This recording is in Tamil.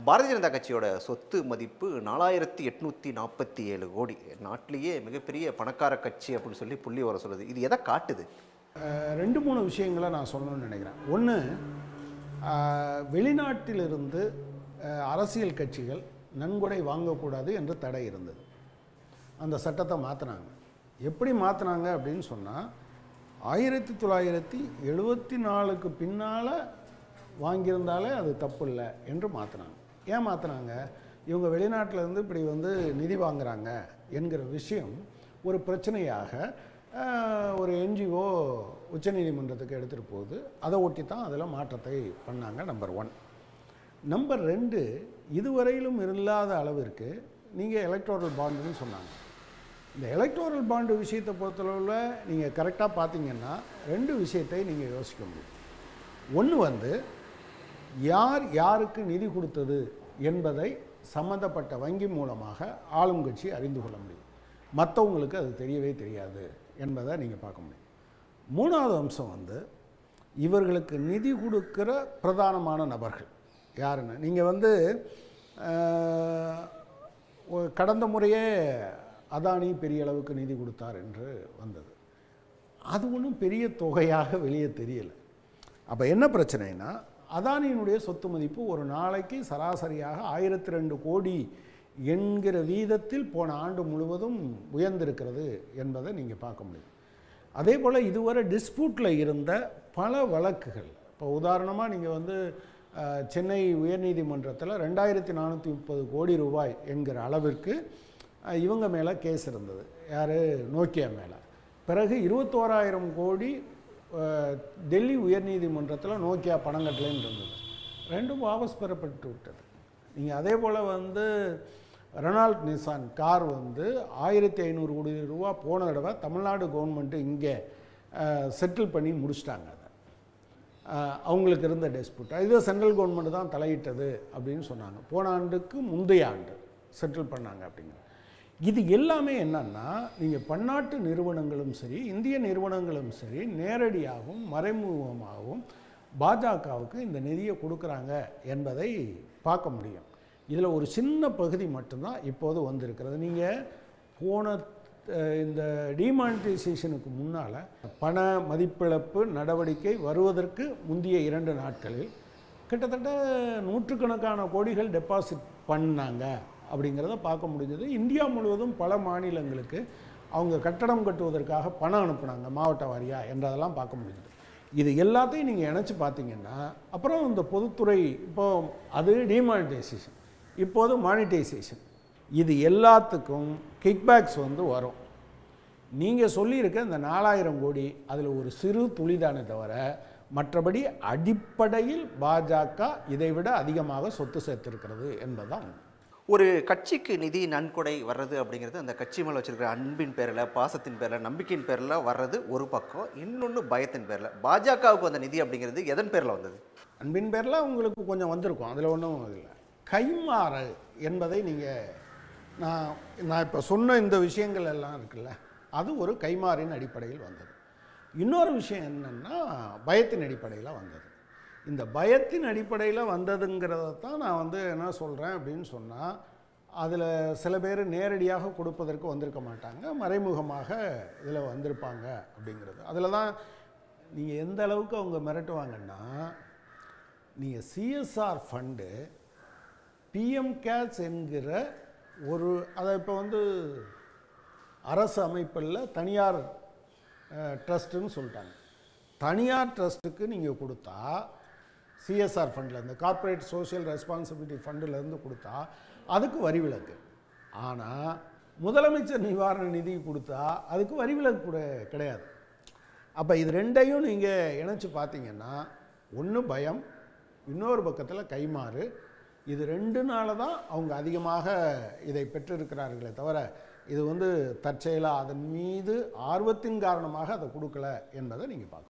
பாரதிய ஜனதா கட்சியோட சொத்து மதிப்பு நாலாயிரத்தி எட்நூற்றி நாற்பத்தி ஏழு கோடி நாட்டிலேயே மிகப்பெரிய பணக்கார கட்சி அப்படின்னு சொல்லி புள்ளி வர சொல்லுது இது எதை காட்டுது அஹ், ரெண்டு மூணு விஷயங்களை நான் சொல்லணும்னு நினைக்கிறேன் ஒன்று வெளிநாட்டிலிருந்து அஹ், அரசியல் கட்சிகள் நன்கொடை வாங்கக்கூடாது என்று தடை இருந்தது அந்த சட்டத்தை மாற்றினாங்க எப்படி மாற்றினாங்க அப்படின்னு சொன்னால் ஆயிரத்தி தொள்ளாயிரத்தி எழுபத்தி நாலுக்கு பின்னால் வாங்கியிருந்தாலே அது தப்பு இல்லை என்று மாற்றினாங்க ஏன் மாற்றினாங்க இவங்க வெளிநாட்டில் இருந்து இப்படி வந்து நிதி வாங்குறாங்க என்கிற விஷயம் ஒரு பிரச்சனையாக ஆஹ், ஒரு என்ஜிஓ உச்சநீதிமன்றத்துக்கு எடுத்துகிட்டு போகுது அதை ஒட்டி தான் அதில் மாற்றத்தை பண்ணாங்க நம்பர் ஒன் நம்பர் ரெண்டு இதுவரையிலும் இல்லாத அளவிற்கு நீங்கள் எலக்ட்ரோரல் பாண்டுன்னு சொன்னாங்க இந்த எலக்ட்ரோரல் பாண்டு விஷயத்தை பொறுத்தளவில் நீங்கள் கரெக்டாக பார்த்தீங்கன்னா ரெண்டு விஷயத்தை நீங்கள் யோசிக்க முடியும் ஒன்று வந்து யார் யாருக்கு நிதி கொடுத்தது என்பதை சம்மந்தப்பட்ட வங்கி மூலமாக ஆளும் கட்சி அறிந்து கொள்ள முடியும் மற்றவங்களுக்கு அது தெரியவே தெரியாது என்பதை நீங்கள் பார்க்க முடியும் மூணாவது அம்சம் வந்து இவர்களுக்கு நிதி கொடுக்கிற பிரதானமான நபர்கள் யாருன்னு நீங்கள் வந்து ஆஹ், ஒ- கடந்த முறையே அதானி பெரிய அளவுக்கு நிதி கொடுத்தார் என்று வந்தது அது ஒன்றும் பெரிய தொகையாக வெளியே தெரியல அப்போ என்ன பிரச்சனைனா அதானியினுடைய சொத்து மதிப்பு ஒரு நாளைக்கு சராசரியாக ஆயிரத்தி ரெண்டு கோடி என்கிற வீதத்தில் போன ஆண்டு முழுவதும் உயர்ந்திருக்கிறது என்பதை நீங்கள் பார்க்க முடியும் அதே போல் இதுவரை டிஸ்பியூட்டில் இருந்த பல வழக்குகள் இப்போ உதாரணமாக நீங்கள் வந்து அஹ், சென்னை உயர்நீதிமன்றத்தில் ரெண்டாயிரத்தி நானூற்றி முப்பது கோடி ரூபாய் என்கிற அளவிற்கு அஹ், இவங்க மேலே கேஸ் இருந்தது யார் நோக்கியா மேலே பிறகு இருபத்தோராயிரம் கோடி அஹ், டெல்லி உயர்நீதிமன்றத்தில் நோக்கியா பணம் கட்டலைன்னு இருந்தது ரெண்டும் வாபஸ் பெறப்பட்டு விட்டது நீங்கள் அதே போல் வந்து ரெனால்ட் நிசான் கார் வந்து ஆயிரத்தி ஐநூறு கோடி ரூபா போன தடவை தமிழ்நாடு கவர்மெண்ட்டு இங்கே செட்டில் பண்ணி முடிச்சிட்டாங்க அதை அஹ், அவங்களுக்கு இருந்த டெஸ்பியூட் இது சென்ட்ரல் கவர்மெண்ட் தான் தலையிட்டது அப்படின்னு சொன்னாங்க போன ஆண்டுக்கு முந்தைய ஆண்டு செட்டில் பண்ணாங்க அப்படிங்கிற இது எல்லாமே என்னன்னா நீங்கள் பன்னாட்டு நிறுவனங்களும் சரி இந்திய நிறுவனங்களும் சரி நேரடியாகவும் மறைமுகமாகவும் பாஜகவுக்கு இந்த நிதியை கொடுக்குறாங்க என்பதை பார்க்க முடியும் இதில் ஒரு சின்ன பகுதி மட்டும்தான் இப்போது வந்திருக்கிறது நீங்கள் போன அஹ், இந்த டிமானிட்டைசேஷனுக்கு முன்னால் பண மதிப்பிழப்பு நடவடிக்கை வருவதற்கு முந்தைய இரண்டு நாட்களில் கிட்டத்தட்ட நூற்றுக்கணக்கான கோடிகள் டெபாசிட் பண்ணாங்க அப்படிங்கிறத பார்க்க முடிஞ்சது இந்தியா முழுவதும் பல மாநிலங்களுக்கு அவங்க கட்டடம் கட்டுவதற்காக பணம் அனுப்புனாங்க மாவட்ட வாரியாக என்றதெல்லாம் பார்க்க முடிஞ்சது இது எல்லாத்தையும் நீங்கள் இணைச்சு பார்த்தீங்கன்னா அப்புறம் இந்த பொதுத்துறை இப்போ அது டிமானிட்டைசேஷன் இப்போது மானிட்டைசேஷன் இது எல்லாத்துக்கும் கிக்பேக்ஸ் வந்து வரும் நீங்கள் சொல்லியிருக்க இந்த நாலாயிரம் கோடி அதில் ஒரு சிறு துளிதானே தவிர மற்றபடி அடிப்படையில் பாஜக இதைவிட அதிகமாக சொத்து சேர்த்திருக்கிறது என்பதுதான் உண்மை. ஒரு கட்சிக்கு நிதி நன்கொடை வர்றது அப்படிங்கிறது அந்த கட்சி மேலே வச்சிருக்கிற அன்பின் பேரில் பாசத்தின் பேரில் நம்பிக்கையின் பேரில் வர்றது ஒரு பக்கம் இன்னொன்று பயத்தின் பேரில் பாஜகவுக்கு வந்த நிதி அப்படிங்கிறது எதன் பேரில் வந்தது அன்பின் பேரில் உங்களுக்கு கொஞ்சம் வந்திருக்கும் அதில் ஒன்றும் இல்லை கைமாறு என்பதை நீங்கள் நான் நான் இப்போ சொன்ன இந்த விஷயங்கள் எல்லாம் இருக்குல்ல அது ஒரு கைமாறின் அடிப்படையில் வந்தது இன்னொரு விஷயம் என்னென்னா பயத்தின் அடிப்படையில் வந்தது இந்த பயத்தின் அடிப்படையில் வந்ததுங்கிறத தான் நான் வந்து என்ன சொல்கிறேன் அப்படின்னு சொன்னால் அதில் சில பேர் நேரடியாக கொடுப்பதற்கு வந்திருக்க மாட்டாங்க மறைமுகமாக இதில் வந்திருப்பாங்க அப்படிங்கிறது அதில் தான் நீங்கள் எந்த அளவுக்கு அவங்க மிரட்டுவாங்கன்னா நீங்கள் சிஎஸ்ஆர் ஃபண்டு பிஎம் கேர்ஸ் என்கிற ஒரு அதை இப்போ வந்து அரசு அமைப்பில் தனியார் ட்ரஸ்ட்டுன்னு சொல்லிட்டாங்க தனியார் ட்ரஸ்ட்டுக்கு நீங்கள் கொடுத்தா சிஎஸ்ஆர் ஃபண்டில் இந்த கார்ப்பரேட் சோஷியல் ரெஸ்பான்சிபிலிட்டி ஃபண்டிலேருந்து கொடுத்தா அதுக்கு வரி விலக்கு ஆனால் முதலமைச்சர் நிவாரண நிதி கொடுத்தா அதுக்கு வரி விலக்கு கூட கிடையாது அப்போ இது ரெண்டையும் நீங்கள் இணைச்சு பார்த்தீங்கன்னா ஒன்று பயம் இன்னொரு பக்கத்தில் கைமாறு இது ரெண்டுனால தான் அவங்க அதிகமாக இதை பெற்றிருக்கிறார்களே தவிர இது வந்து தற்செயலாக அதன் மீது ஆர்வத்தின் காரணமாக அதை கொடுக்கல என்பதை நீங்கள் பார்க்கணும்